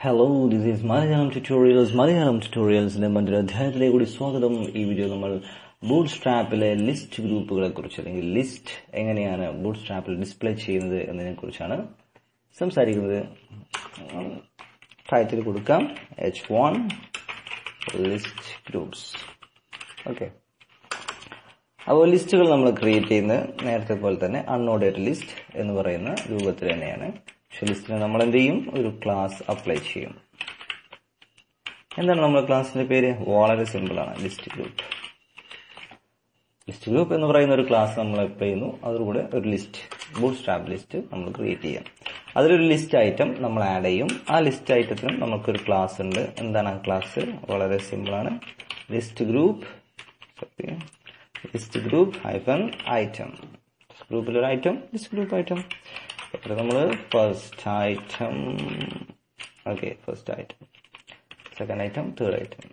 hello this is Malayalam tutorials Malayalam ട്യൂട്ടോറിയൽസിന്റെ മറ്റൊരു അധ്യായത്തിലേക്ക് കൂടി സ്വാഗതം ഈ വീഡിയോ നമ്മൾ ബൂട്ട് സ്ട്രാപ്പിലെ ലിസ്റ്റ് ഗ്രൂപ്പുകളെ കുറിച്ച് അല്ലെങ്കിൽ ലിസ്റ്റ് എങ്ങനെയാണ് ബൂട്ട് സ്ട്രാപ്പിൽ ഡിസ്പ്ലേ ചെയ്യുന്നത് എന്നതിനെ കുറിച്ചാണ് സംസാരിക്കുന്നത് ടൈറ്റിൽ കൊടുക്കാം H one list groups okay അപ്പോൾ ലിസ്റ്റുകൾ നമ്മൾ ക്രിയേറ്റ് ചെയ്യുന്നത് നേരത്തെ പോലെ തന്നെ അൺഓർഡേഡ് ലിസ്റ്റ് എന്ന് പറയുന്ന രൂപത്തിൽ തന്നെയാണ് പക്ഷെ ലിസ്റ്റിന് നമ്മൾ എന്ത് ചെയ്യും ഒരു ക്ലാസ് അപ്ലൈ ചെയ്യും എന്താണ് നമ്മുടെ ക്ലാസിന്റെ പേര് വളരെ സിമ്പിൾ ആണ് ലിസ്റ്റ് ഗ്രൂപ്പ് ലിസ്റ്റ് ഗ്രൂപ്പ് എന്ന് പറയുന്ന ഒരു ക്ലാസ് നമ്മൾ അപ്ലൈ ചെയ്യുന്നു അതിലൂടെ ഒരു ലിസ്റ്റ് ബൂട്ട് സ്റ്റാപ്പ് ലിസ്റ്റ് നമ്മൾ ക്രിയേറ്റ് ചെയ്യാം അതിലൊരു ലിസ്റ്റ് ഐറ്റം നമ്മൾ ആഡ് ചെയ്യും ആ ലിസ്റ്റ് ഐറ്റത്തിനും നമുക്കൊരു ക്ലാസ് ഉണ്ട് എന്താണ് ആ ക്ലാസ് വളരെ സിമ്പിൾ ആണ് list group list group hyphen item ഗ്രൂപ്പിൽ ഒരു ഐറ്റം ലിസ്റ്റ് ഗ്രൂപ്പ് ഐറ്റം ഇവിടെ നമ്മൾ first item okay first item second item third item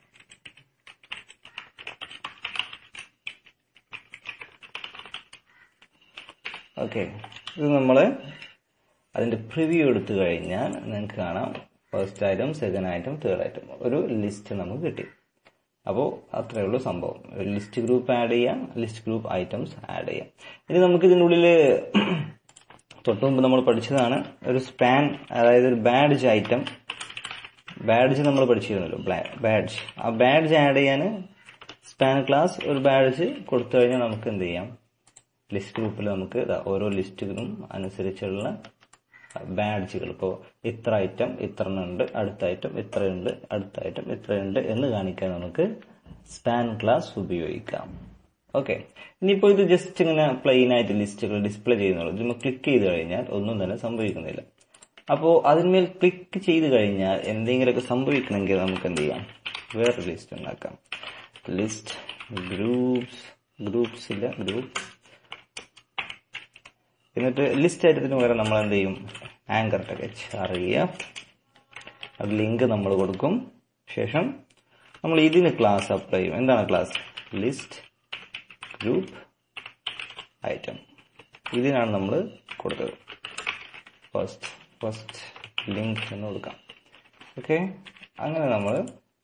okay ഇത് നമ്മൾ അതിന്റെ പ്രിവ്യൂ എടുത്തു കഴിഞ്ഞാൽ നിങ്ങൾക്ക് കാണാം first item second item third item ഒരു ലിസ്റ്റ് നമുക്ക് കിട്ടി അപ്പോൾ അത്രയേ ഉള്ളൂ സംഭവം ഒരു ലിസ്റ്റ് ഗ്രൂപ്പ് ആഡ് ചെയ്യാം ലിസ്റ്റ് ഗ്രൂപ്പ് ഐറ്റംസ് ആഡ് ചെയ്യാം ഇനി നമുക്ക് ഇതിൻ്റെ ഉള്ളിൽ തൊട്ട് മുമ്പ് നമ്മൾ പഠിച്ചതാണ് ഒരു സ്പാൻ അതായത് ഒരു ബാഡ്ജ് ഐറ്റം ബാഡ്ജ് നമ്മൾ പഠിച്ചിരുന്നല്ലോ ബാഡ്ജ് ആ ബാഡ്ജ് ആഡ് ചെയ്യാൻ സ്പാൻ ക്ലാസ് ഒരു ബാഡ്ജ് കൊടുത്തു കഴിഞ്ഞാൽ നമുക്ക് എന്ത് ചെയ്യാം ലിസ്റ്റ് ഗ്രൂപ്പിൽ നമുക്ക് ഓരോ ലിസ്റ്റുകളും അനുസരിച്ചുള്ള ബാഡ്ജുകൾ ഇപ്പോൾ ഇത്ര ഐറ്റം ഇത്ര ഉണ്ട് അടുത്ത ഐറ്റം ഇത്രയുണ്ട് അടുത്ത ഐറ്റം ഇത്രയുണ്ട് എന്ന് കാണിക്കാൻ നമുക്ക് സ്പാൻ ക്ലാസ് ഉപയോഗിക്കാം ഓക്കെ ഇനിയിപ്പോൾ ഇത് ജസ്റ്റ് ഇങ്ങനെ പ്ലെയിൻ ആയിട്ട് ലിസ്റ്റുകൾ ഡിസ്പ്ലേ ചെയ്യുന്നുള്ളൂ ഇത് നമ്മൾ ക്ലിക്ക് ചെയ്ത് കഴിഞ്ഞാൽ ഒന്നും തന്നെ സംഭവിക്കുന്നില്ല അപ്പോൾ അതിന്മേൽ ക്ലിക്ക് ചെയ്ത് കഴിഞ്ഞാൽ എന്തെങ്കിലുമൊക്കെ സംഭവിക്കണമെങ്കിൽ നമുക്ക് എന്ത് ചെയ്യാം വേറെ ലിസ്റ്റ് ഉണ്ടാക്കാം ലിസ്റ്റ് ഗ്രൂപ്പ്സ് ഗ്രൂപ്പ്സ് ഇല്ല ഗ്രൂപ്പ് എന്നിട്ട് ലിസ്റ്റ് ഐറ്റത്തിന് പകരം നമ്മൾ എന്ത് ചെയ്യും ആങ്കർ ടച്ച് അറിയുക അത് ലിങ്ക് നമ്മൾ കൊടുക്കും ശേഷം നമ്മൾ ഇതിന് ക്ലാസ് അപ്ലൈ ചെയ്യും എന്താണ് ക്ലാസ് ലിസ്റ്റ് ഗ്രൂപ്പ് ഐറ്റം ഇതിനാണ് നമ്മൾ കൊടുത്തത് ഫസ്റ്റ് ഫസ്റ്റ് ലിങ്ക് എന്ന് കൊടുക്കാം ഓക്കെ അങ്ങനെ നമ്മൾ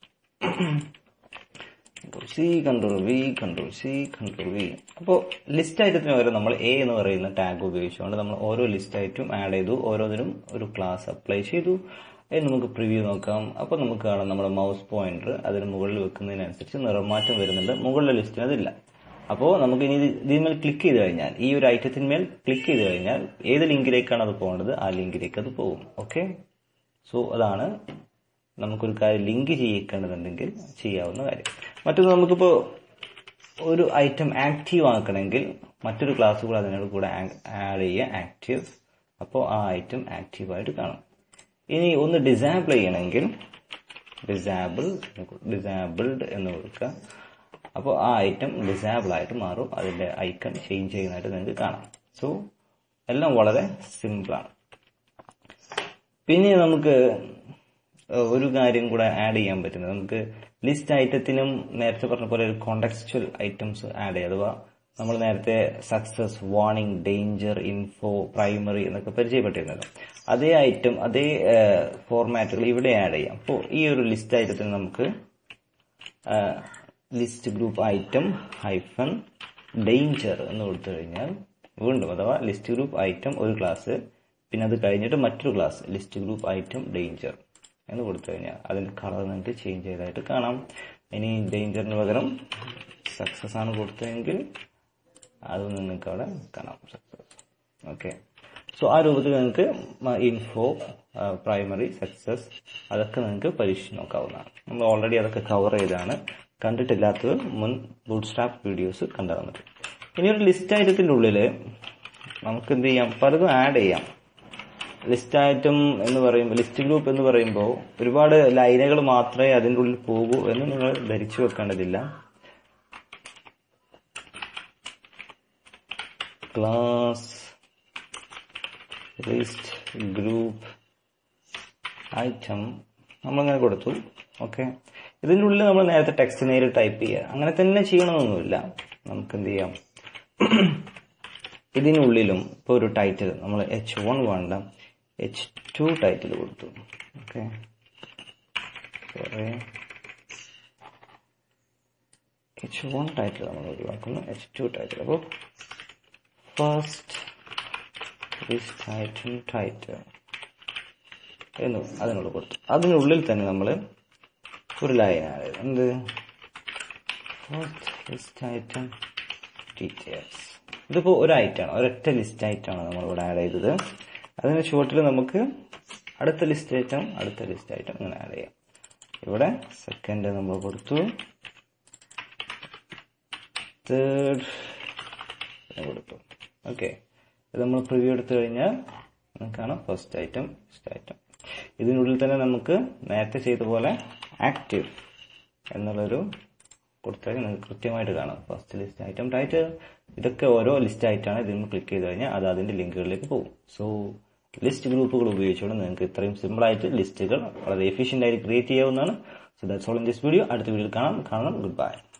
C control V control C control V അപ്പോൾ ലിസ്റ്റ് ഐറ്റത്തിന് പകരം നമ്മൾ എ എന്ന് പറയുന്ന ടാഗ് ഉപയോഗിച്ചുകൊണ്ട് നമ്മൾ ഓരോ ലിസ്റ്റ് ഐറ്റം ആഡ് ചെയ്തു ഓരോന്നിനും ഒരു ക്ലാസ് അപ്ലൈ ചെയ്തു എന്ന് നമുക്ക് പ്രിവ്യൂ നോക്കാം അപ്പോൾ നമുക്ക് കാണാം നമ്മുടെ മൗസ് പോയിന്റർ അതിന് മുകളിൽ വെക്കുന്നതിനനുസരിച്ച് നിറമാറ്റം വരുന്നുണ്ട് മുകളിലെ ലിസ്റ്റിന് അതില്ല അപ്പോൾ നമുക്ക് ഇനി ഇതിന്മേൽ ക്ലിക്ക് ചെയ്ത് കഴിഞ്ഞാൽ ഈ ഒരു ഐറ്റത്തിന്മേൽ ക്ലിക്ക് ചെയ്ത് കഴിഞ്ഞാൽ ഏത് ലിങ്കിലേക്കാണ് അത് പോകേണ്ടത് ആ ലിങ്കിലേക്ക് അത് പോകും ഓക്കെ സോ അതാണ് നമുക്കൊരു കാര്യം ലിങ്ക് ചെയ്യിക്കേണ്ടതുണ്ടെങ്കിൽ ചെയ്യാവുന്ന കാര്യം മറ്റൊന്ന് നമുക്കിപ്പോൾ ഒരു ഐറ്റം ആക്റ്റീവ് ആക്കണമെങ്കിൽ മറ്റൊരു ക്ലാസ് കൂടെ അതിനോട് കൂടെ ആഡ് ചെയ്യുക ആക്റ്റീവ് അപ്പോൾ ആ ഐറ്റം ആക്റ്റീവായിട്ട് കാണും ഇനി ഒന്ന് ഡിസാബിൾ ചെയ്യണമെങ്കിൽ ഡിസാബിൾ ഡിസാബിൾഡ് എന്ന് കൊടുക്കുക അപ്പോൾ ആ ഐറ്റം ഡിസാബിൾ ആയിട്ട് മാറും അതിന്റെ ഐക്കൺ ചേഞ്ച് ചെയ്യുന്നതായിട്ട് നിങ്ങൾക്ക് കാണാം സോ എല്ലാം വളരെ സിമ്പിളാണ് പിന്നെ നമുക്ക് ഒരു കാര്യം കൂടെ ആഡ് ചെയ്യാൻ പറ്റുന്നത് നമുക്ക് ലിസ്റ്റ് ഐറ്റത്തിനും നേരത്തെ പറഞ്ഞ പോലെ ഒരു കോണ്ടക്സ്റ്റുവൽ ഐറ്റംസ് ആഡ് ചെയ്യുക അഥവാ നമ്മൾ നേരത്തെ success warning danger info primary എന്നൊക്കെ പരിചയപ്പെട്ടിരുന്നല്ലോ അതേ ഐറ്റം അതേ ഫോർമാറ്റുകൾ ഇവിടെ ആഡ് ചെയ്യാം അപ്പോൾ ഈ ഒരു ലിസ്റ്റ് ഐറ്റത്തിന് നമുക്ക് list group item hyphen danger എന്ന് കൊടുത്തു കഴിഞ്ഞാൽ വീണ്ടും അഥവാ ലിസ്റ്റ് ഗ്രൂപ്പ് ഐറ്റം ഒരു ക്ലാസ് പിന്നെ അത് കഴിഞ്ഞിട്ട് മറ്റൊരു class list group item danger എന്ന് കൊടുത്തു കഴിഞ്ഞാൽ അതിന്റെ കളർ നിങ്ങൾക്ക് ചേഞ്ച് ചെയ്തായിട്ട് കാണാം ഇനി ഡേഞ്ചറിന് പകരം സക്സസ് ആണ് കൊടുത്തതെങ്കിൽ അത് നിങ്ങൾക്ക് അവിടെ കാണാം സക്സസ് ഓക്കെ സോ ആ രൂപത്തിൽ നിങ്ങൾക്ക് ഇൻഫോ പ്രൈമറി സക്സസ് അതൊക്കെ നിങ്ങൾക്ക് പരീക്ഷിച്ച് നോക്കാവുന്നതാണ് നമ്മൾ ഓൾറെഡി അതൊക്കെ കവർ ചെയ്താണ് കണ്ടിട്ടില്ലാത്തത് മുൻ ബൂട്ട് സ്റ്റാപ്പ് വീഡിയോസ് കണ്ടു തന്നിട്ട് ഇനി ഒരു ലിസ്റ്റ് ഐറ്റത്തിന്റെ ഉള്ളിൽ നമുക്ക് എന്ത് ചെയ്യാം പലതും ആഡ് ചെയ്യാം ലിസ്റ്റ് ഐറ്റം എന്ന് പറയുമ്പോൾ ലിസ്റ്റ് ഗ്രൂപ്പ് എന്ന് പറയുമ്പോൾ ഒരുപാട് ലൈനുകൾ മാത്രമേ അതിൻ്റെ ഉള്ളിൽ പോകൂ എന്ന് നിങ്ങൾ ധരിച്ചു വെക്കേണ്ടതില്ല ക്ലാസ് ലിസ്റ്റ് ഗ്രൂപ്പ് ഐറ്റം നമ്മളിങ്ങനെ കൊടുത്തു ഓക്കെ ഇതിൻ്റെ ഉള്ളിൽ നമ്മൾ നേരത്തെ ടെക്സ്റ്റ് നേരിട്ട് ടൈപ്പ് ചെയ്യുക അങ്ങനെ തന്നെ ചെയ്യണമെന്നൊന്നുമില്ല നമുക്ക് എന്ത് ചെയ്യാം ഇതിനുള്ളിലും ഇപ്പോൾ ഒരു ടൈറ്റിൽ നമ്മൾ എച്ച് വൺ വേണ്ട എച്ച് ടു ടൈറ്റിൽ കൊടുത്തു okay sorry H one title നമ്മൾ ഒഴിവാക്കുന്നു എച്ച് ടു ടൈറ്റിൽ അപ്പോൾ ഫസ്റ്റ് ലിസ്റ്റ് ഐറ്റം ടൈറ്റിൽ എന്ന് അതിനുള്ള കൊടുത്തു അതിനുള്ളിൽ തന്നെ നമ്മൾ ഒരു ലൈൻ ആഡ് ചെയ്തു എന്ത് ഫസ്റ്റ് ലിസ്റ്റ് ഐറ്റം ഡീറ്റെയിൽസ് ഇതിപ്പോൾ ഒരു ഐറ്റമാണ് ഒരൊറ്റ ലിസ്റ്റ് ഐറ്റമാണ് നമ്മളിവിടെ ആഡ് ചെയ്തത് അതിന് ഷോർട്ടിൽ നമുക്ക് അടുത്ത ലിസ്റ്റ് ഐറ്റം അടുത്ത ലിസ്റ്റ് ഐറ്റം ഇങ്ങനെ ആഡ് ചെയ്യാം ഇവിടെ സെക്കൻഡ് നമ്മൾ കൊടുത്തു തേർഡ് കൊടുത്തു ഓക്കെ ഇത് നമ്മൾ പ്രിവ്യൂ എടുത്തു കഴിഞ്ഞാൽ നമുക്കാണ് ഫസ്റ്റ് ഐറ്റം ഫസ്റ്റ് ഐറ്റം ഇതിനുള്ളിൽ തന്നെ നമുക്ക് നേരത്തെ ചെയ്ത പോലെ ആക്റ്റീവ് എന്നുള്ളൊരു കൊടുത്താൽ നിങ്ങൾക്ക് കൃത്യമായിട്ട് കാണാം ഫസ്റ്റ് ലിസ്റ്റ് ഐറ്റം ടൈറ്റിൽ ഇതൊക്കെ ഓരോ ലിസ്റ്റ് ആയിട്ടാണ് ഇതിന് ക്ലിക്ക് ചെയ്ത് കഴിഞ്ഞാൽ അത് അതിന്റെ ലിങ്കുകളിലേക്ക് പോകും സോ ലിസ്റ്റ് ഗ്രൂപ്പുകൾ ഉപയോഗിച്ചുകൊണ്ട് നിങ്ങൾക്ക് ഇത്രയും സിമ്പിൾ ആയിട്ട് ലിസ്റ്റുകൾ വളരെ എഫിഷ്യന്റ് ആയിട്ട് ക്രിയേറ്റ് ചെയ്യാവുന്നതാണ് so that's all in this video അടുത്ത വീഡിയോയിൽ കാണാം കാണണം ഗുഡ് ബൈ